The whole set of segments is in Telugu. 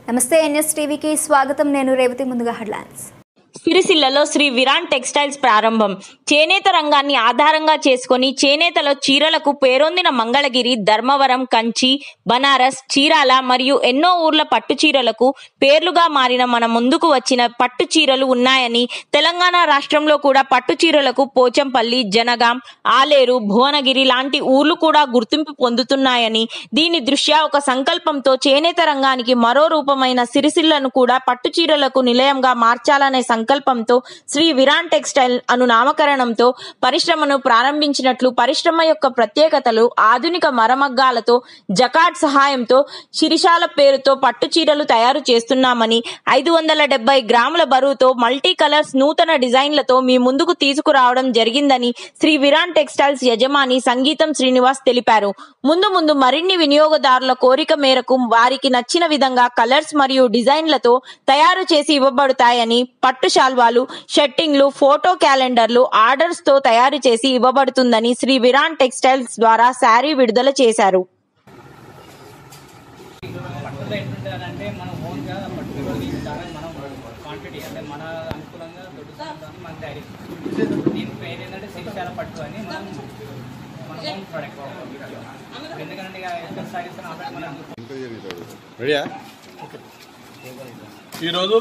నమస్తే ఎన్ఎస్ టీవీకి స్వాగతం నేను రేవతి ముందుగా హెడ్లైన్స్ సిరిసిల్లలో శ్రీ విరాన్ టెక్స్టైల్స్ ప్రారంభం చేనేత రంగాన్ని ఆధారంగా చేసుకొని చేనేతలో చీరలకు పేరొందిన మంగళగిరి ధర్మవరం కంచి బనారస్ చీరాల మరియు ఎన్నో ఊర్ల పట్టు చీరలకు పేర్లుగా మారిన మన ముందుకు వచ్చిన పట్టు చీరలు ఉన్నాయని తెలంగాణ రాష్ట్రంలో కూడా పట్టు చీరలకు పోచంపల్లి జనగాం ఆలేరు భువనగిరి లాంటి ఊర్లు కూడా గుర్తింపు పొందుతున్నాయని దీని దృష్ట్యా ఒక సంకల్పంతో చేనేత రంగానికి మరో రూపమైన సిరిసిల్లను కూడా పట్టు చీరలకు నిలయంగా మార్చాలనే సంకల్పంతో శ్రీ విరాన్ టెక్స్టైల్ అను నామకరణంతో పరిశ్రమను ప్రారంభించినట్లు పరిశ్రమ యొక్క ప్రత్యేకతలు ఆధునిక మరమగ్గాలతో జకాట్ సహాయంతో శిరిషాల పేరుతో పట్టు చీరలు తయారు చేస్తున్నామని ఐదు వందల డెబ్బై గ్రాముల బరువుతో మల్టీ కలర్స్ నూతన డిజైన్లతో మీ ముందుకు తీసుకురావడం జరిగిందని శ్రీ విరాన్ టెక్స్టైల్స్ యజమాని సంగీతం శ్రీనివాస్ తెలిపారు ముందు ముందు మరిన్ని వినియోగదారుల కోరిక మేరకు వారికి నచ్చిన విధంగా కలర్స్ మరియు డిజైన్లతో తయారు చేసి ఇవ్వబడతాయని పట్టు శాల్వాలు షట్టింగ్లు ఫోటో క్యాలెండర్లు ఆర్డర్స్ తో తయారు చేసి ఇవ్వబడుతుందని శ్రీ విరాన్ టెక్స్టైల్స్ ద్వారా శారీ విడుదల చేశారు పట్టులో ఎట్లుంటుందంటే మనం ఓన్గా పట్టులో తీసుకుంటారా మనం క్వాంటిటీ అంటే మన అనుకూలంగా దొరుకుతుందని మన తయారీ దీని పేరు ఏంటంటే శిక్షాల పట్టు అని మనం మన ఓన్ ప్రోడక్ట్ ఎందుకంటే ఇక ఎంత సారీస్ ఆల్రెడీ మనం రెడీయా ఈరోజు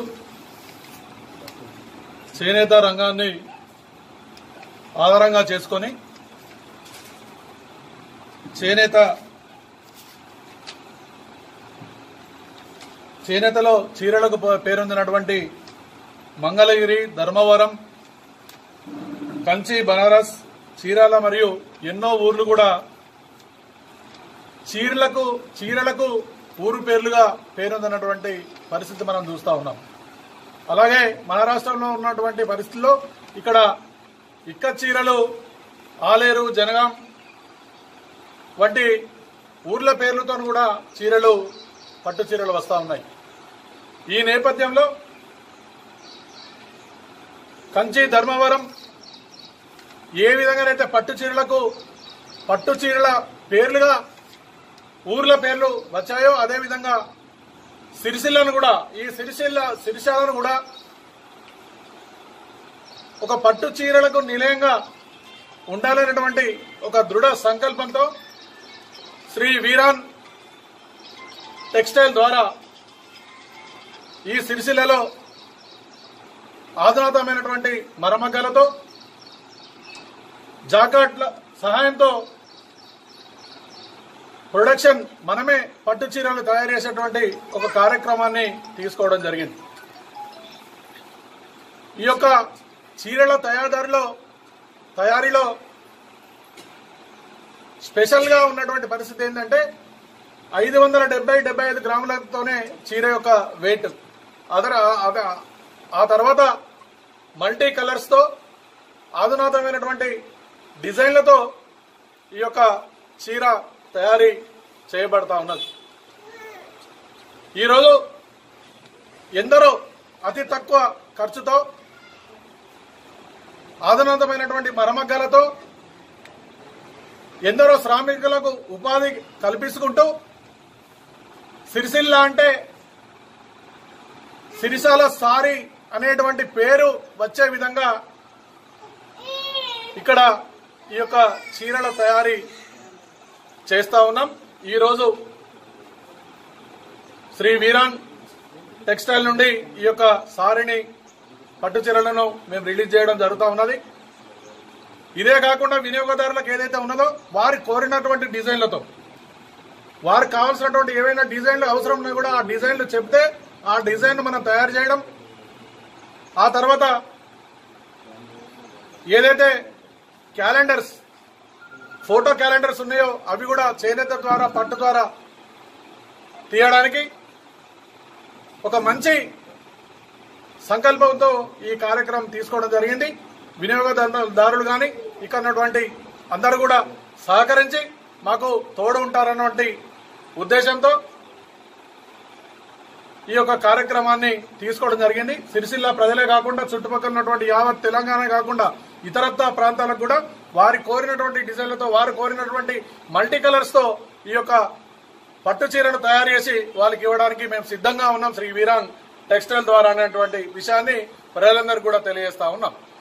చేనేత రంగాన్ని ఆధారంగా చేసుకొని చేనేత చేనేతలో చీరలకు ప- పేరొందినటువంటి మంగళగిరి ధర్మవరం కంచి బనారస్ చీరాల మరియు ఎన్నో ఊర్లు కూడా చీరలకు చీరలకు ఊరు పేర్లుగా పేరొందినటువంటి పరిస్థితి మనం చూస్తా ఉన్నాం అలాగే మన రాష్ట్రంలో ఉన్నటువంటి పరిస్థితుల్లో ఇక్కడ ఇక్క చీరలు ఆలేరు జనగాం వంటి ఊర్ల పేర్లతో కూడా చీరలు పట్టు చీరలు వస్తూ ఉన్నాయి ఈ నేపథ్యంలో కంచి ధర్మవరం ఏ విధంగానైతే పట్టు చీరలకు పట్టు చీరల పేర్లుగా ఊర్ల పేర్లు వచ్చాయో అదేవిధంగా సిరిసిల్లను కూడా ఈ సిరిసిల్ల సిరిశాలను కూడా ఒక పట్టు చీరలకు నిలయంగా ఉండాలనేటువంటి ఒక దృఢ సంకల్పంతో శ్రీ వీరాన్ టెక్స్టైల్ ద్వారా ఈ సిరిసిల్లలో ఆధునాతమైనటువంటి మరమగ్గలతో జాకాట్ల సహాయంతో ప్రొడక్షన్ మనమే పట్టు చీరలు తయారు చేసేటువంటి ఒక కార్యక్రమాన్ని తీసుకోవడం జరిగింది ఈ యొక్క చీరల తయారీలో తయారీలో స్పెషల్గా ఉన్నటువంటి పరిస్థితి ఏంటంటే ఐదు వందల డెబ్బై డెబ్బై ఐదు గ్రాములతోనే చీర యొక్క వెయిట్ అదర అద- ఆ తర్వాత మల్టీ కలర్స్తో ఆధునాతమైనటువంటి డిజైన్లతో ఈ యొక్క చీర తయారీ చేయబడతా ఉన్నది ఈరోజు ఎందరో అతి తక్కువ ఖర్చుతో ఆధునాతమైనటువంటి మరమగ్గాలతో ఎందరో శ్రామికులకు ఉపాధి కల్పించుకుంటూ సిరిసిల్ల అంటే సిరిసాల సారీ అనేటువంటి పేరు వచ్చే విధంగా ఇక్కడ ఈ యొక్క చీరల తయారీ చేస్తా ఉన్నాం ఈరోజు శ్రీ వీరాన్ టెక్స్టైల్ నుండి ఈ యొక్క సారీని పట్టు చీరలను మేము రిలీజ్ చేయడం జరుగుతూ ఉన్నది ఇదే కాకుండా వినియోగదారులకు ఏదైతే ఉన్నదో వారి కోరినటువంటి డిజైన్లతో వారికి కావాల్సినటువంటి ఏవైనా డిజైన్లు అవసరం ఉన్నా కూడా ఆ డిజైన్లు చెప్తే ఆ డిజైన్ మనం తయారు చేయడం ఆ తర్వాత ఏదైతే క్యాలెండర్స్ ఫోటో క్యాలెండర్స్ ఉన్నాయో అవి కూడా చేనేత ద్వారా పట్టు ద్వారా తీయడానికి ఒక మంచి సంకల్పంతో ఈ కార్యక్రమం తీసుకోవడం జరిగింది వినియోగదారులు కానీ ఇక్కడ ఉన్నటువంటి అందరూ కూడా సహకరించి మాకు తోడు ఉంటారన్నటువంటి ఉద్దేశంతో ఈ యొక్క కార్యక్రమాన్ని తీసుకోవడం జరిగింది సిరిసిల్ల ప్రజలే కాకుండా చుట్టుపక్కల ఉన్నటువంటి యావత్ తెలంగాణ కాకుండా ఇతరత్ర ప్రాంతాలకు కూడా వారి కోరినటువంటి డిజైన్లతో వారు కోరినటువంటి మల్టీ కలర్స్ తో ఈ యొక్క పట్టు చీరను తయారు చేసి వాళ్ళకి ఇవ్వడానికి మేము సిద్ధంగా ఉన్నాం శ్రీ వీరాంగ్ టెక్స్టైల్ ద్వారా అనేటువంటి విషయాన్ని ప్రజలందరికీ కూడా తెలియజేస్తా ఉన్నాం